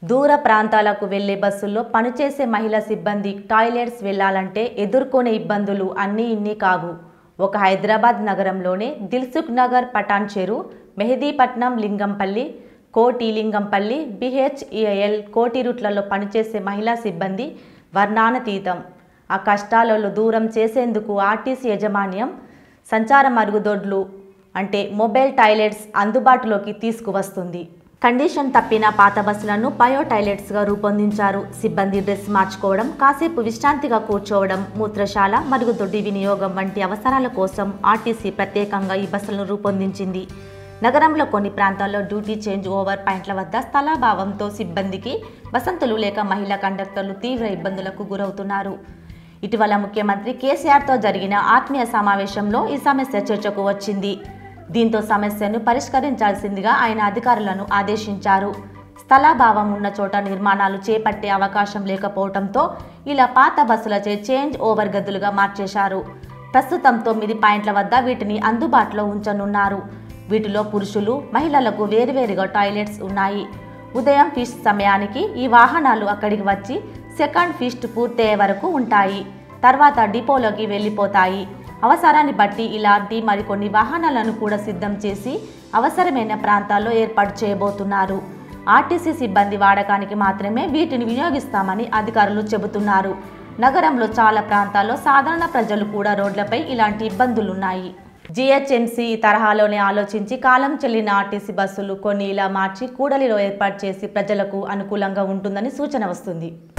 దూర ప్రాంతాలకు వెళ్లే బస్సుల్లో పనిచేసే మహిళా సిబ్బంది టాయిలెట్స్ వెళ్లాలంటే ఎదుర్కొనే ఇబ్బందులు అన్నీ ఇన్ని కావు ఒక హైదరాబాద్ నగరంలోనే దిల్సుఖ్ నగర్ పటాన్ చెరు మెహదీపట్నం లింగంపల్లి కోటి లింగంపల్లి బిహెచ్ఈఎల్ కోటి రూట్లలో పనిచేసే మహిళా సిబ్బంది వర్ణానతీతం ఆ కష్టాలలో దూరం చేసేందుకు ఆర్టీసీ యాజమాన్యం సంచార మరుగుదొడ్లు అంటే మొబైల్ టాయిలెట్స్ అందుబాటులోకి తీసుకువస్తుంది కండిషన్ తప్పిన పాత బస్సులను బయో టాయిలెట్స్గా రూపొందించారు సిబ్బంది డ్రెస్ మార్చుకోవడం కాసేపు విశ్రాంతిగా కూర్చోవడం మూత్రశాల మరుగుదొడ్డి వినియోగం వంటి అవసరాల కోసం ఆర్టీసీ ప్రత్యేకంగా ఈ బస్సులను రూపొందించింది నగరంలో కొన్ని ప్రాంతాల్లో డ్యూటీ చేంజ్ ఓవర్ పాయింట్ల వద్ద స్థలాభావంతో సిబ్బందికి వసంతులు లేక మహిళా కండక్టర్లు తీవ్ర ఇబ్బందులకు గురవుతున్నారు ఇటీవల ముఖ్యమంత్రి కేసీఆర్తో జరిగిన ఆత్మీయ సమావేశంలో ఈ సమస్య చర్చకు వచ్చింది దీంతో సమస్యను పరిష్కరించాల్సిందిగా ఆయన అధికారులను ఆదేశించారు స్థలాభావం ఉన్న చోట నిర్మాణాలు చేపట్టే అవకాశం లేకపోవడంతో ఇలా పాత బస్సులచే చేంజ్ ఓవర్ గదులుగా మార్చేశారు ప్రస్తుతం తొమ్మిది పాయింట్ల వద్ద వీటిని అందుబాటులో ఉంచనున్నారు వీటిలో పురుషులు మహిళలకు వేరువేరుగా టాయిలెట్స్ ఉన్నాయి ఉదయం ఫీస్ట్ సమయానికి ఈ వాహనాలు అక్కడికి వచ్చి సెకండ్ ఫీస్ట్ పూర్తయ్యే వరకు ఉంటాయి తర్వాత డిపోలోకి వెళ్ళిపోతాయి అవసరాన్ని బట్టి ఇలాంటి మరికొన్ని వాహనాలను కూడా సిద్ధం చేసి అవసరమైన ప్రాంతాల్లో ఏర్పాటు చేయబోతున్నారు ఆర్టీసీ సిబ్బంది వాడకానికి మాత్రమే వీటిని వినియోగిస్తామని అధికారులు చెబుతున్నారు నగరంలో చాలా ప్రాంతాల్లో సాధారణ ప్రజలు కూడా రోడ్లపై ఇలాంటి ఇబ్బందులున్నాయి జిహెచ్ఎంసీ ఈ తరహాలోనే ఆలోచించి కాలం చెల్లిన ఆర్టీసీ బస్సులు కొన్ని ఇలా మార్చి కూడలిలో ఏర్పాటు చేసి ప్రజలకు అనుకూలంగా ఉంటుందని సూచన వస్తుంది